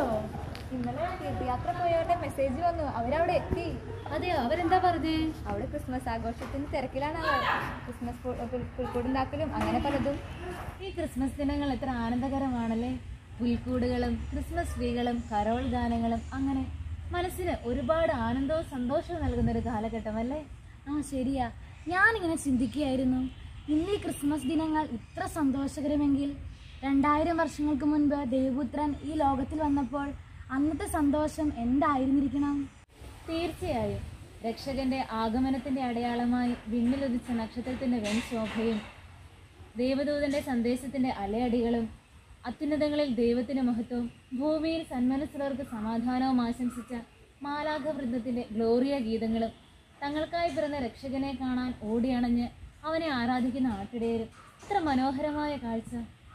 എത്തിയോ ഇന്നലെ തീർത്ഥയാത്ര പോയവരുടെ മെസ്സേജ് വന്നു അവരവിടെ എത്തി അതെയോ അവരെന്താ പറഞ്ഞേ അവിടെ ക്രിസ്മസ് ആഘോഷത്തിന് തിരക്കിലാണ് അവർ ക്രിസ്മസ് പു- പുൽ- പുൽക്കൂടുണ്ടാക്കലും അങ്ങനെ പലതും ഈ ക്രിസ്മസ് ദിനങ്ങൾ എത്ര ആനന്ദകരമാണല്ലേ പുൽക്കൂടുകളും ക്രിസ്മസ് ട്രീകളും കരോൾ ഗാനങ്ങളും അങ്ങനെ മനസ്സിന് ഒരുപാട് ആനന്ദവും സന്തോഷവും നൽകുന്ന ഒരു കാലഘട്ടമല്ലേ ആ ശരിയാ ഞാനിങ്ങനെ ചിന്തിക്കുകയായിരുന്നു ഇന്ന് ഈ ക്രിസ്മസ് ദിനങ്ങൾ ഇത്ര സന്തോഷകരമെങ്കിൽ രണ്ടായിരം വർഷങ്ങൾക്ക് മുൻപ് ദേവപുത്രൻ ഈ ലോകത്തിൽ വന്നപ്പോൾ അന്നത്തെ സന്തോഷം എന്തായിരുന്നിരിക്കണം തീർച്ചയായും രക്ഷകന്റെ ആഗമനത്തിന്റെ അടയാളമായി വിണ്ണിലുദിച്ച നക്ഷത്രത്തിന്റെ വെൺശോഭയും ദേവദൂതന്റെ സന്ദേശത്തിന്റെ അലയടികളും അത്യുന്നതങ്ങളിൽ ദൈവത്തിന്റെ മഹത്വവും ഭൂമിയിൽ സന്മനസ്സുള്ളവർക്ക് സമാധാനവും ആശംസിച്ച മാലാഖ വൃന്ദത്തിന്റെ ഗ്ലോറിയ ഗീതങ്ങളും തങ്ങൾക്കായി പിറന്ന രക്ഷകനെ കാണാൻ ഓടിയണഞ്ഞ് അവനെ ആരാധിക്കുന്ന ആട്ടിടയരും എത്ര മനോഹരമായ കാഴ്ച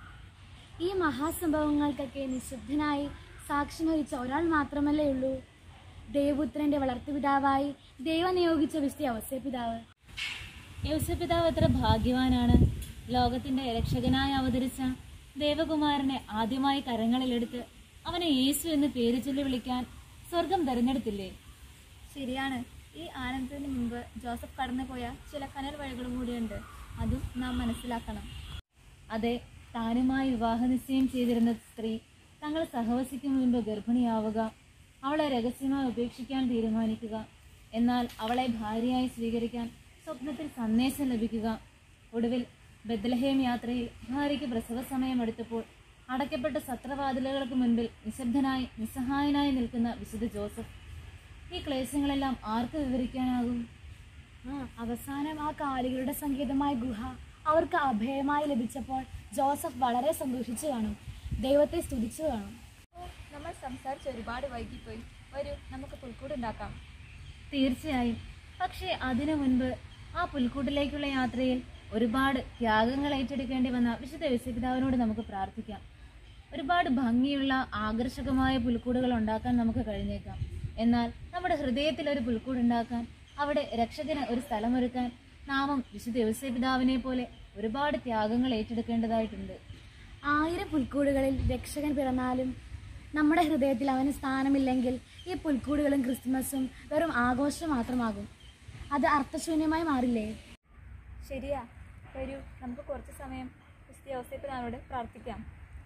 ഈ മഹാസംഭവങ്ങൾക്കൊക്കെ നിശബ്ദനായി സാക്ഷ്യം വഹിച്ച ഒരാൾ മാത്രമല്ലേ ഉള്ളൂ ദേവപുത്രന്റെ വളർത്തുപിതാവായി ദൈവം നിയോഗിച്ച വിശുദ്ധ അവസരപിതാവ് യൗസപിതാവ് എത്ര ഭാഗ്യവാനാണ് ലോകത്തിന്റെ രക്ഷകനായി അവതരിച്ച ദേവകുമാരനെ ആദ്യമായി കരങ്ങളിലെടുത്ത് അവനെ യേശു എന്ന് പേര് ചൊല്ലി വിളിക്കാൻ സ്വർഗം തെരഞ്ഞെടുത്തില്ലേ ശരിയാണ് ഈ ആനന്ദത്തിന് മുമ്പ് ജോസഫ് കടന്നുപോയ ചില കനൽ വഴികളും കൂടിയുണ്ട് അതും നാം മനസ്സിലാക്കണം അതെ താനുമായി വിവാഹ നിശ്ചയം ചെയ്തിരുന്ന സ്ത്രീ തങ്ങൾ സഹവസിക്കും മുൻപ് ഗർഭിണിയാവുക അവളെ രഹസ്യമായി ഉപേക്ഷിക്കാൻ തീരുമാനിക്കുക എന്നാൽ അവളെ ഭാര്യയായി സ്വീകരിക്കാൻ സ്വപ്നത്തിൽ സന്ദേശം ലഭിക്കുക ഒടുവിൽ ബദ്ലഹേം യാത്രയിൽ ഭാര്യയ്ക്ക് പ്രസവ സമയമെടുത്തപ്പോൾ അടയ്ക്കപ്പെട്ട സത്രവാതിലുകൾക്ക് മുൻപിൽ നിശബ്ദനായി നിസ്സഹായനായി നിൽക്കുന്ന വിശുദ്ധ ജോസഫ് ഈ ക്ലേശങ്ങളെല്ലാം ആർക്ക് വിവരിക്കാനാകും ആ അവസാനം ആ കാലികളുടെ സംഗീതമായ ഗുഹ അവർക്ക് അഭയമായി ലഭിച്ചപ്പോൾ ജോസഫ് വളരെ സന്തോഷിച്ചു കാണും ദൈവത്തെ സ്തുതിച്ചു കാണും ഓ, നമ്മൾ സംസാരിച്ച് ഒരുപാട് വൈകിപ്പോയി വരൂ നമുക്ക് പുൽക്കൂടുണ്ടാക്കാം തീർച്ചയായും പക്ഷേ അതിനു മുൻപ് ആ പുൽക്കൂട്ടിലേക്കുള്ള യാത്രയിൽ ഒരുപാട് ത്യാഗങ്ങൾ ഏറ്റെടുക്കേണ്ടി വന്ന വിശുദ്ധ യേശുപിതാവിനോട് നമുക്ക് പ്രാർത്ഥിക്കാം ഒരുപാട് ഭംഗിയുള്ള ആകർഷകമായ പുൽക്കൂടുകൾ ഉണ്ടാക്കാൻ നമുക്ക് കഴിഞ്ഞേക്കാം എന്നാൽ നമ്മുടെ ഹൃദയത്തിൽ ഒരു പുൽക്കൂട് ഉണ്ടാക്കാൻ അവിടെ രക്ഷകന് ഒരു സ്ഥലമൊരുക്കാൻ നാമം വിശുദ്ധ യേശുപിതാവിനെ പോലെ ഒരുപാട് ത്യാഗങ്ങൾ ഏറ്റെടുക്കേണ്ടതായിട്ടുണ്ട് ആയിരം പുൽക്കൂടുകളിൽ രക്ഷകൻ പിറന്നാലും നമ്മുടെ ഹൃദയത്തിൽ അവന് സ്ഥാനമില്ലെങ്കിൽ ഈ പുൽക്കൂടുകളും ക്രിസ്മസും വെറും ആഘോഷം മാത്രമാകും അത് അർത്ഥശൂന്യമായി മാറില്ലേ ശരിയാ വരൂ നമുക്ക് കുറച്ച് സമയം ക്രിസ്ത്യ ഔസേപ്പിനാരോട് പ്രാർത്ഥിക്കാം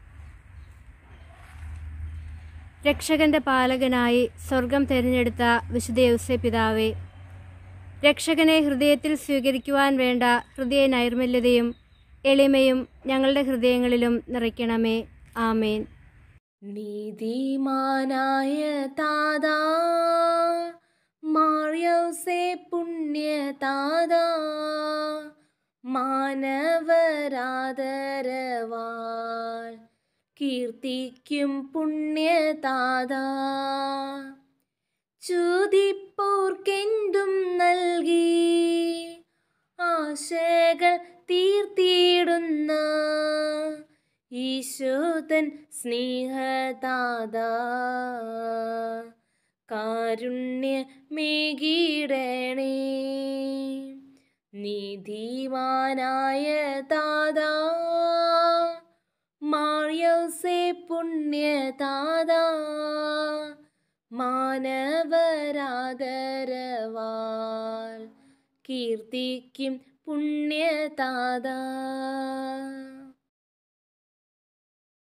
രക്ഷകന്റെ പാലകനായി സ്വർഗം തിരഞ്ഞെടുത്ത വിശുദ്ധ യൗസേ പിതാവേ രക്ഷകനെ ഹൃദയത്തിൽ സ്വീകരിക്കുവാൻ വേണ്ട ഹൃദയ നൈർമല്യതയും എളിമയും ഞങ്ങളുടെ ഹൃദയങ്ങളിലും നിറയ്ക്കണമേ ആമേൻ നീതിമാനായ താതാ മാറിയൗസേ പുണ്യ താതാ മാനവരാദരവാൾ കീർത്തിക്കും പുണ്യ താതാ ചുതിപ്പോർക്കെന്തും നൽകി ആശകൾ തീർത്തിയിടുന്ന ഈശോതൻ സ്നേഹതാതാ കാരുണ്യ മേകിടണേ നീതിമാനായ താതാ മാറിയൗസേ പുണ്യ താതാ മാനവരാദരവാൾ കീർത്തിക്കും പുണ്യ താതാ